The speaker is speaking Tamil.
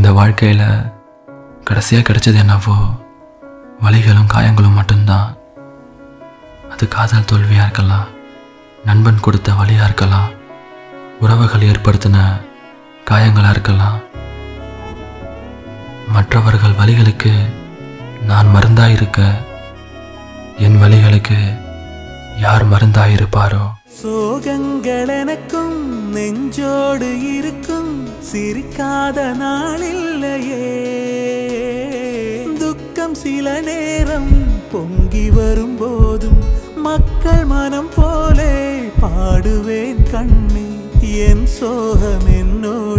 இந்த வாழ்க்கையில் கடைசியாக கிடைச்சது என்னவோ வலிகளும் காயங்களும் மட்டும்தான் அது காதல் தோல்வியாக இருக்கலாம் நண்பன் கொடுத்த வழியாக இருக்கலாம் உறவுகள் ஏற்படுத்தின காயங்களாக இருக்கலாம் மற்றவர்கள் வழிகளுக்கு நான் மருந்தாய் இருக்க என் வழிகளுக்கு யார் மருந்தாய் இருப்பாரோ சோகங்கள் எனக்கும் நெஞ்சோடு இருக்கும் சிரிக்காத நாளில்லையே துக்கம் சில நேரம் பொங்கி வரும்போதும் மக்கள் மனம் போலே பாடுவேன் கண்ணே என் சோகம் என்னோடு